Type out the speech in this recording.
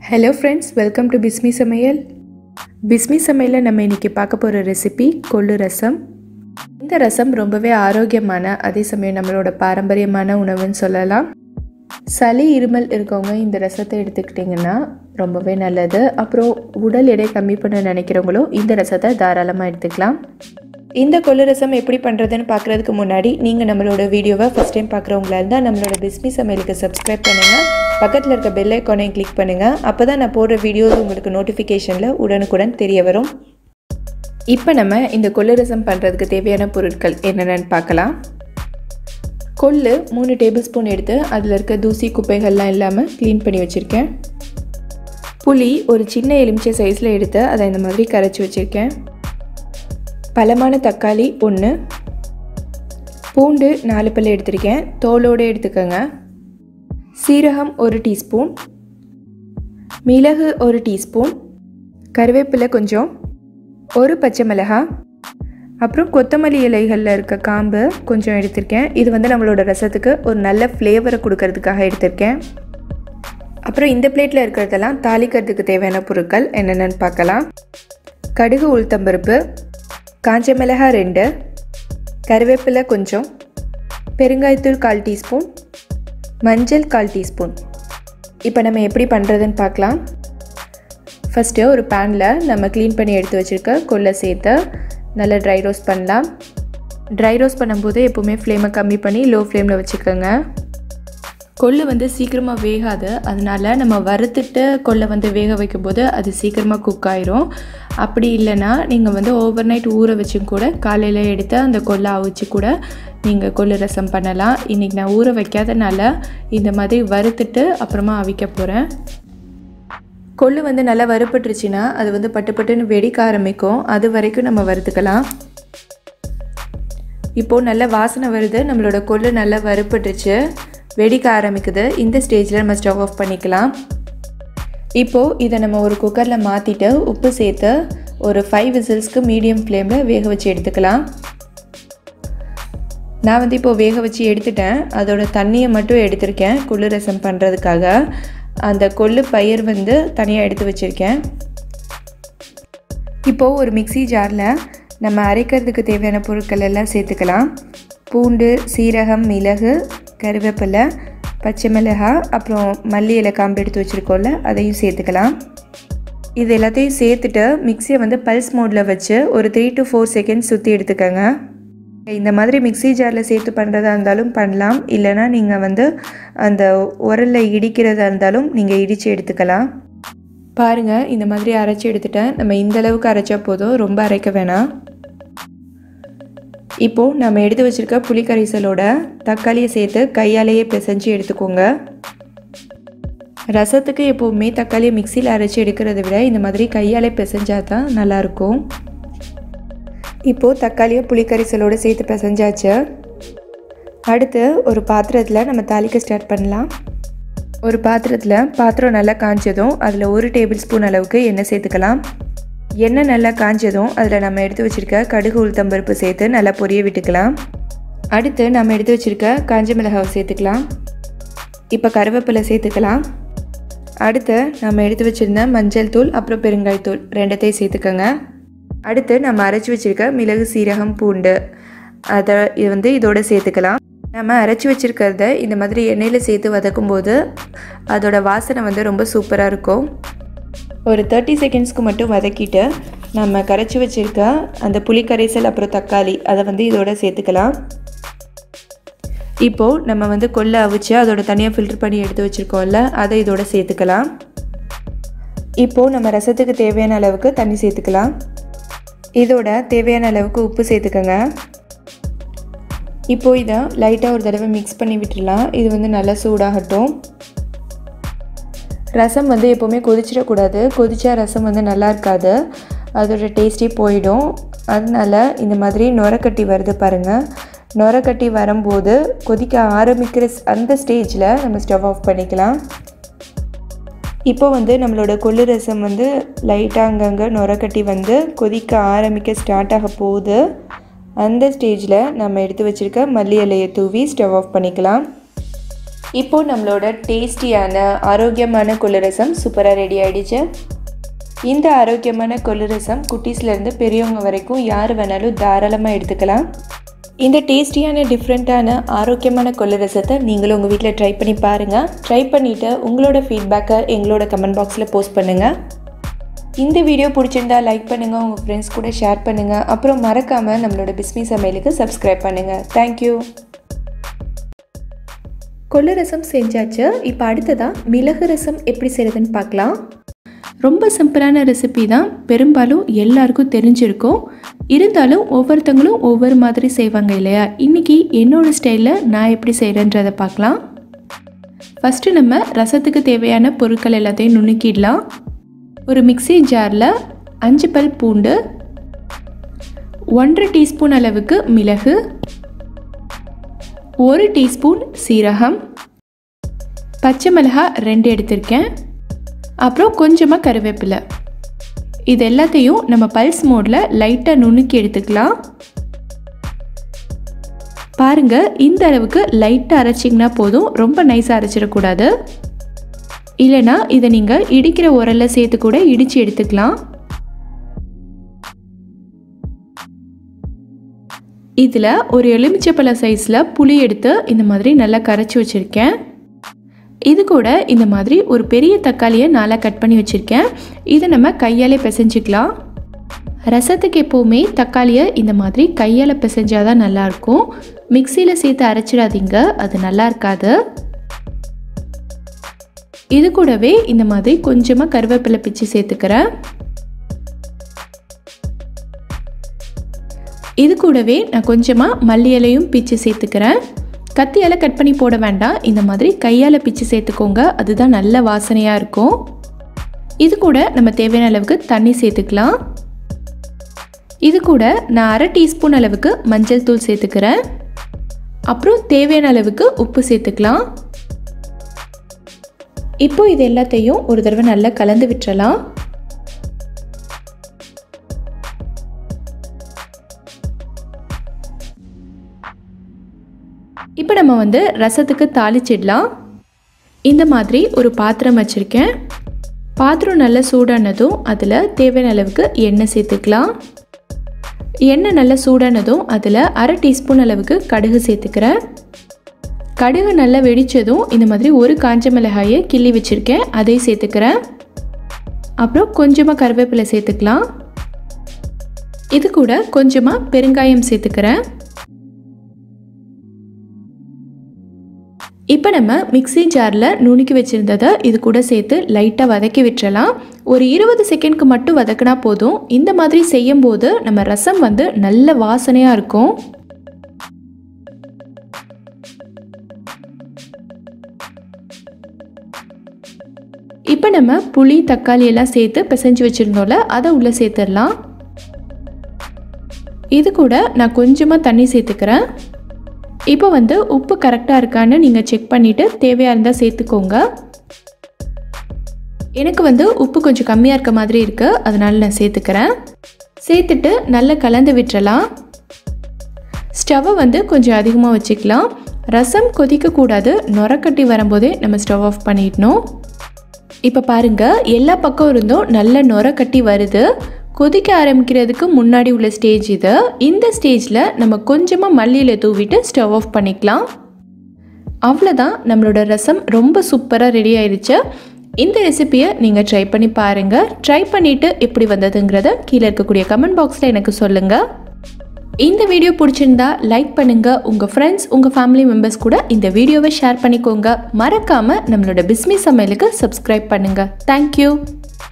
hello friends welcome to Bismi சமையல் பிஸ்மி சமையலில் நம்ம இன்றைக்கி பார்க்க போகிற ரெசிபி கொள்ளு ரசம் இந்த ரசம் ரொம்பவே ஆரோக்கியமான அதே சமயம் நம்மளோட பாரம்பரியமான உணவுன்னு சொல்லலாம் சளி இருமல் இருக்கவங்க இந்த ரசத்தை எடுத்துக்கிட்டிங்கன்னா ரொம்பவே நல்லது அப்புறம் உடல் எடை கம்மி பண்ண நினைக்கிறவங்களும் இந்த ரசத்தை தாராளமாக எடுத்துக்கலாம் இந்த கொள்ளு ரசம் எப்படி பண்ணுறதுன்னு பார்க்குறதுக்கு முன்னாடி நீங்கள் நம்மளோட வீடியோவை ஃபஸ்ட் டைம் பார்க்குறவங்களா இருந்தால் நம்மளோட பிஸ்மி சமையலுக்கு சப்ஸ்கிரைப் பண்ணுங்கள் பக்கத்தில் இருக்க பெல் ஐக்கானையும் கிளிக் பண்ணுங்கள் அப்போ தான் நான் போடுற வீடியோஸ் உங்களுக்கு நோட்டிஃபிகேஷனில் உடனுக்குடன் தெரிய வரும் இப்போ நம்ம இந்த கொள்ளு ரசம் பண்ணுறதுக்கு தேவையான பொருட்கள் என்னென்னு பார்க்கலாம் கொள்ளு மூணு டேபிள் ஸ்பூன் எடுத்து அதில் இருக்க தூசி குப்பைகள்லாம் இல்லாமல் க்ளீன் பண்ணி வச்சுருக்கேன் புளி ஒரு சின்ன எலுமிச்சை சைஸில் எடுத்து அதை இந்த மாதிரி கரைச்சி வச்சுருக்கேன் பழமான தக்காளி ஒன்று பூண்டு நாலு பல் எடுத்திருக்கேன் தோலோடு எடுத்துக்கோங்க சீரகம் ஒரு டீஸ்பூன் மிளகு ஒரு டீஸ்பூன் கருவேப்பிலை கொஞ்சம் ஒரு பச்சை மிளகாய் அப்புறம் கொத்தமல்லி இலைகளில் இருக்க காம்பு கொஞ்சம் எடுத்திருக்கேன் இது வந்து நம்மளோட ரசத்துக்கு ஒரு நல்ல ஃப்ளேவரை கொடுக்கறதுக்காக எடுத்திருக்கேன் அப்புறம் இந்த பிளேட்டில் இருக்கிறதெல்லாம் தாளிக்கிறதுக்கு தேவையான பொருட்கள் என்னென்னு பார்க்கலாம் கடுகு உளுத்தம்பருப்பு காஞ்ச மிளகாய் ரெண்டு கருவேப்பிலை கொஞ்சம் பெருங்காயத்தூள் கால் டீஸ்பூன் மஞ்சள் கால் டீஸ்பூன் இப்போ நம்ம எப்படி பண்ணுறதுன்னு பார்க்கலாம் ஃபஸ்ட்டு ஒரு பேனில் நம்ம க்ளீன் பண்ணி எடுத்து வச்சுருக்க கொல்லை சேர்த்து நல்லா ட்ரை ரோஸ்ட் பண்ணலாம் ட்ரை ரோஸ்ட் பண்ணும்போது எப்போவுமே ஃப்ளேமை கம்மி பண்ணி லோ ஃப்ளேமில் வச்சுக்கோங்க கொள்ளு வந்து சீக்கிரமாக வேகாது அதனால் நம்ம வறுத்துட்டு கொள்ளை வந்து வேக வைக்கும்போது அது சீக்கிரமாக குக் ஆயிரும் அப்படி இல்லைன்னா நீங்கள் வந்து ஓவர் நைட் ஊற வச்சும் கூட காலையில் எடுத்து அந்த கொள்ளை அவிச்சு கூட நீங்கள் கொள்ளு ரசம் பண்ணலாம் இன்றைக்கி நான் ஊற வைக்காதனால இந்த மாதிரி வறுத்துட்டு அப்புறமா அவிக்க போகிறேன் கொள்ளு வந்து நல்லா வறுப்பட்டுருச்சுன்னா அது வந்து பட்டு பட்டுன்னு வெடிக்க ஆரம்பிக்கும் அது வரைக்கும் நம்ம வறுத்துக்கலாம் இப்போது நல்ல வாசனை வருது நம்மளோட கொள்ளு நல்லா வறுப்பட்டுருச்சு வெடிக்க ஆரம்பிக்குது இந்த ஸ்டேஜில் நம்ம ஸ்டவ் ஆஃப் பண்ணிக்கலாம் இப்போது இதை நம்ம ஒரு குக்கரில் மாற்றிட்டு உப்பு சேர்த்து ஒரு ஃபைவ் விசில்ஸ்க்கு மீடியம் ஃப்ளேமில் வேக வச்சு எடுத்துக்கலாம் நான் வந்து இப்போது வேக வச்சு எடுத்துட்டேன் அதோட தண்ணியை மட்டும் எடுத்திருக்கேன் கொள்ளு ரசம் பண்ணுறதுக்காக அந்த கொள்ளு பயிர் வந்து தனியாக எடுத்து வச்சுருக்கேன் இப்போது ஒரு மிக்சி ஜாரில் நம்ம அரைக்கிறதுக்கு தேவையான பொருட்கள் எல்லாம் சேர்த்துக்கலாம் பூண்டு சீரகம் மிளகு கருவேப்பிலை பச்சை மிளகாய் அப்புறம் மல்லி இலை காம்பு எடுத்து வச்சுருக்கோம்ல அதையும் சேர்த்துக்கலாம் இது எல்லாத்தையும் சேர்த்துட்டு மிக்சியை வந்து பல்ஸ் மோடில் வச்சு ஒரு த்ரீ டு ஃபோர் செகண்ட்ஸ் சுற்றி எடுத்துக்கோங்க இந்த மாதிரி மிக்சி ஜாரில் சேர்த்து பண்ணுறதா இருந்தாலும் பண்ணலாம் இல்லைனா நீங்கள் வந்து அந்த உரலில் இடிக்கிறதா இருந்தாலும் நீங்கள் இடித்து எடுத்துக்கலாம் பாருங்கள் இந்த மாதிரி அரைச்சி எடுத்துட்டேன் நம்ம இந்த அளவுக்கு அரைச்சா போதும் ரொம்ப அரைக்க வேணாம் இப்போது நம்ம எடுத்து வச்சுருக்க புளிக்கரைசலோட தக்காளியை சேர்த்து கையாலேயே பிசைஞ்சு எடுத்துக்கோங்க ரசத்துக்கு எப்போவுமே தக்காளியை மிக்சியில் அரைச்சி எடுக்கிறத விட இந்த மாதிரி கையாலே பிசைஞ்சால் தான் நல்லாயிருக்கும் இப்போது தக்காளியை புளிக்கரைசலோடு சேர்த்து பிசைஞ்சாச்சு அடுத்து ஒரு பாத்திரத்தில் நம்ம தாளிக்க ஸ்டார்ட் பண்ணலாம் ஒரு பாத்திரத்தில் பாத்திரம் நல்லா காஞ்சதும் அதில் ஒரு டேபிள் ஸ்பூன் அளவுக்கு எண்ணெய் சேர்த்துக்கலாம் எண்ணெய் நல்லா காஞ்சதும் அதில் நம்ம எடுத்து வச்சுருக்க கடுகு உளுத்தம்பருப்பு சேர்த்து நல்லா பொரிய விட்டுக்கலாம் அடுத்து நம்ம எடுத்து வச்சுருக்க காஞ்ச மிளகாவை சேர்த்துக்கலாம் இப்போ கருவேப்பிலை சேர்த்துக்கலாம் அடுத்து நம்ம எடுத்து வச்சுருந்த மஞ்சள் தூள் அப்புறம் பெருங்காயத்தூள் ரெண்டத்தையும் சேர்த்துக்கோங்க அடுத்து நம்ம அரைச்சி வச்சுருக்க மிளகு சீரகம் பூண்டு அதை இது வந்து இதோடு சேர்த்துக்கலாம் நம்ம அரைச்சி வச்சுருக்கிறத இந்த மாதிரி எண்ணெயில் சேர்த்து வதக்கும் போது அதோட வாசனை வந்து ரொம்ப சூப்பராக இருக்கும் ஒரு தேர்ட்டி செகண்ட்ஸ்க்கு மட்டும் வதக்கிட்டு நம்ம கரைச்சி வச்சுருக்க அந்த புளி கரைசல் அப்புறம் தக்காளி அதை வந்து இதோட சேர்த்துக்கலாம் இப்போது நம்ம வந்து கொல்லை அவிச்சு அதோட தனியாக ஃபில்டர் பண்ணி எடுத்து வச்சுருக்கோம்ல அதை இதோட சேர்த்துக்கலாம் இப்போது நம்ம ரசத்துக்கு தேவையான அளவுக்கு தண்ணி சேர்த்துக்கலாம் இதோட தேவையான அளவுக்கு உப்பு சேர்த்துக்கோங்க இப்போது இதை லைட்டாக ஒரு தடவை மிக்ஸ் பண்ணி விட்டுடலாம் இது வந்து நல்லா சூடாகட்டும் ரசம் வந்து எப்போவுமே கொதிச்சிடக்கூடாது கொதிச்சா ரசம் வந்து நல்லா இருக்காது அதோட டேஸ்ட்டே போயிடும் அதனால இந்த மாதிரி நுரக்கட்டி வருது பாருங்கள் நுரக்கட்டி வரும்போது கொதிக்க ஆரம்பிக்கிற அந்த ஸ்டேஜில் நம்ம ஸ்டவ் ஆஃப் பண்ணிக்கலாம் இப்போ வந்து நம்மளோட கொள்ளு ரசம் வந்து லைட்டாக அங்கங்கே நுரக்கட்டி வந்து கொதிக்க ஆரம்பிக்க ஸ்டார்ட் ஆக போகுது அந்த ஸ்டேஜில் நம்ம எடுத்து வச்சுருக்க மல்லி இலையை தூவி ஸ்டவ் ஆஃப் பண்ணிக்கலாம் இப்போது நம்மளோட டேஸ்டியான ஆரோக்கியமான கொள்ளு ரசம் சூப்பராக ரெடி ஆகிடுச்சு இந்த ஆரோக்கியமான கொள்ளு ரசம் குட்டீஸ்லேருந்து பெரியவங்க வரைக்கும் யார் வேணாலும் தாராளமாக எடுத்துக்கலாம் இந்த டேஸ்டியான டிஃப்ரெண்ட்டான ஆரோக்கியமான கொள்ளு ரசத்தை நீங்களும் உங்கள் வீட்டில் ட்ரை பண்ணி பாருங்கள் ட்ரை பண்ணிவிட்டு உங்களோட ஃபீட்பேக்கை எங்களோட கமெண்ட் பாக்ஸில் போஸ்ட் பண்ணுங்கள் இந்த வீடியோ பிடிச்சிருந்தா லைக் பண்ணுங்கள் உங்கள் ஃப்ரெண்ட்ஸ் கூட ஷேர் பண்ணுங்கள் அப்புறம் மறக்காமல் நம்மளோட பிஸ்மி சமையலுக்கு சப்ஸ்கிரைப் பண்ணுங்கள் தேங்க்யூ கொள்ளு ரசம் செஞ்சாச்சு இப்போ அடுத்ததாக மிளகு ரசம் எப்படி செய்கிறதுன்னு பார்க்கலாம் ரொம்ப சிம்பிளான ரெசிபி தான் பெரும்பாலும் எல்லாருக்கும் தெரிஞ்சிருக்கும் இருந்தாலும் ஒவ்வொருத்தங்களும் ஒவ்வொரு மாதிரி செய்வாங்க இல்லையா இன்றைக்கி என்னோடய ஸ்டைலில் நான் எப்படி செய்கிறேன்றதை பார்க்கலாம் ஃபஸ்ட்டு நம்ம ரசத்துக்கு தேவையான பொருட்கள் எல்லாத்தையும் நுணுக்கிடலாம் ஒரு மிக்சி ஜாரில் அஞ்சு பல் பூண்டு ஒன்றரை டீஸ்பூன் அளவுக்கு மிளகு ஒரு டீஸ்பூன் சீரகம் பச்சை மிளகாய் ரெண்டு எடுத்திருக்கேன் அப்புறம் கொஞ்சமாக கருவேப்பிலை இது எல்லாத்தையும் நம்ம பல்ஸ் மோடில் லைட்டாக நுணுக்கி எடுத்துக்கலாம் பாருங்கள் இந்த அளவுக்கு லைட்டாக அரைச்சிங்கன்னா போதும் ரொம்ப நைஸாக அரைச்சிடக்கூடாது இல்லைனா இதை நீங்கள் இடிக்கிற உரலில் சேர்த்து கூட இடித்து எடுத்துக்கலாம் இதில் ஒரு எலுமிச்சப்பழ சைஸில் புளி எடுத்து இந்த மாதிரி நல்லா கரைச்சி வச்சுருக்கேன் இது கூட இந்த மாதிரி ஒரு பெரிய தக்காளியை நாளாக கட் பண்ணி வச்சுருக்கேன் இதை நம்ம கையாலே பிசைஞ்சிக்கலாம் ரசத்துக்கு எப்போவுமே தக்காளியை இந்த மாதிரி கையால் பிசைஞ்சால் தான் நல்லாயிருக்கும் மிக்சியில் சேர்த்து அரைச்சிடாதீங்க அது நல்லா இருக்காது இது கூடவே இந்த மாதிரி கொஞ்சமாக கருவேப்பிலை பிச்சு சேர்த்துக்கிறேன் இது கூடவே நான் கொஞ்சமாக மல்லி இலையும் பிச்சு சேர்த்துக்கிறேன் கத்தியால் கட் பண்ணி போட வேண்டாம் இந்த மாதிரி கையால் பிச்சு சேர்த்துக்கோங்க அதுதான் நல்ல வாசனையாக இருக்கும் இது கூட நம்ம தேவையான அளவுக்கு தண்ணி சேர்த்துக்கலாம் இது கூட நான் அரை டீஸ்பூன் அளவுக்கு மஞ்சள் தூள் சேர்த்துக்கிறேன் அப்புறம் தேவையான அளவுக்கு உப்பு சேர்த்துக்கலாம் இப்போ இது எல்லாத்தையும் ஒரு தடவை நல்லா கலந்து விட்டுறலாம் இப்போ நம்ம வந்து ரசத்துக்கு தாளிச்சிடலாம் இந்த மாதிரி ஒரு பாத்திரம் வச்சுருக்கேன் பாத்திரம் நல்லா சூடானதும் அதில் தேவையான அளவுக்கு எண்ணெய் சேர்த்துக்கலாம் எண்ணெய் நல்லா சூடானதும் அதில் அரை டீஸ்பூன் அளவுக்கு கடுகு சேர்த்துக்கிறேன் கடுகு நல்லா வெடித்ததும் இந்த மாதிரி ஒரு காஞ்ச மிளகாயை கிள்ளி வச்சுருக்கேன் அதையும் சேர்த்துக்கிறேன் அப்புறம் கொஞ்சமாக கருவேப்பிலை சேர்த்துக்கலாம் இது கூட கொஞ்சமாக பெருங்காயம் சேர்த்துக்கிறேன் இப்போ நம்ம மிக்சி ஜாரில் நுணுக்கி வச்சுருந்ததை இது கூட சேர்த்து லைட்டாக வதக்கி விட்டுறலாம் ஒரு இருபது செகண்ட்க்கு மட்டும் வதக்கினா போதும் இந்த மாதிரி செய்யும்போது நம்ம ரசம் வந்து நல்ல வாசனையாக இருக்கும் இப்போ நம்ம புளி தக்காளி எல்லாம் சேர்த்து பிசைஞ்சு வச்சுருந்தோம்ல அதை உள்ளே சேர்த்துடலாம் இது கூட நான் கொஞ்சமாக தண்ணி சேர்த்துக்கிறேன் இப்போ வந்து உப்பு கரெக்டாக இருக்கான்னு நீங்கள் செக் பண்ணிவிட்டு தேவையாக இருந்தால் சேர்த்துக்கோங்க எனக்கு வந்து உப்பு கொஞ்சம் கம்மியாக இருக்க மாதிரி இருக்குது அதனால் நான் சேர்த்துக்கிறேன் சேர்த்துட்டு நல்லா கலந்து விட்டுறலாம் ஸ்டவ்வை வந்து கொஞ்சம் அதிகமாக வச்சுக்கலாம் ரசம் கொதிக்கக்கூடாது நுரக்கட்டி வரும்போதே நம்ம ஸ்டவ் ஆஃப் பண்ணிடணும் இப்போ பாருங்கள் எல்லா பக்கம் இருந்தும் நல்ல நுர கட்டி வருது கொதிக்க ஆரம்பிக்கிறதுக்கு முன்னாடி உள்ள ஸ்டேஜ் இது இந்த ஸ்டேஜில் நம்ம கொஞ்சமாக மல்லியில் தூவிட்டு ஸ்டவ் ஆஃப் பண்ணிக்கலாம் அவ்வளோதான் நம்மளோட ரசம் ரொம்ப சூப்பராக ரெடி ஆயிடுச்சு இந்த ரெசிப்பியை நீங்கள் ட்ரை பண்ணி பாருங்கள் ட்ரை பண்ணிவிட்டு எப்படி வந்ததுங்கிறத கீழே இருக்கக்கூடிய கமெண்ட் பாக்ஸில் எனக்கு சொல்லுங்கள் இந்த வீடியோ பிடிச்சிருந்தா லைக் பண்ணுங்கள் உங்கள் ஃப்ரெண்ட்ஸ் உங்கள் ஃபேமிலி மெம்பர்ஸ் கூட இந்த வீடியோவை ஷேர் பண்ணிக்கோங்க மறக்காமல் நம்மளோட பிஸ்மி சமையலுக்கு சப்ஸ்கிரைப் பண்ணுங்கள் தேங்க்யூ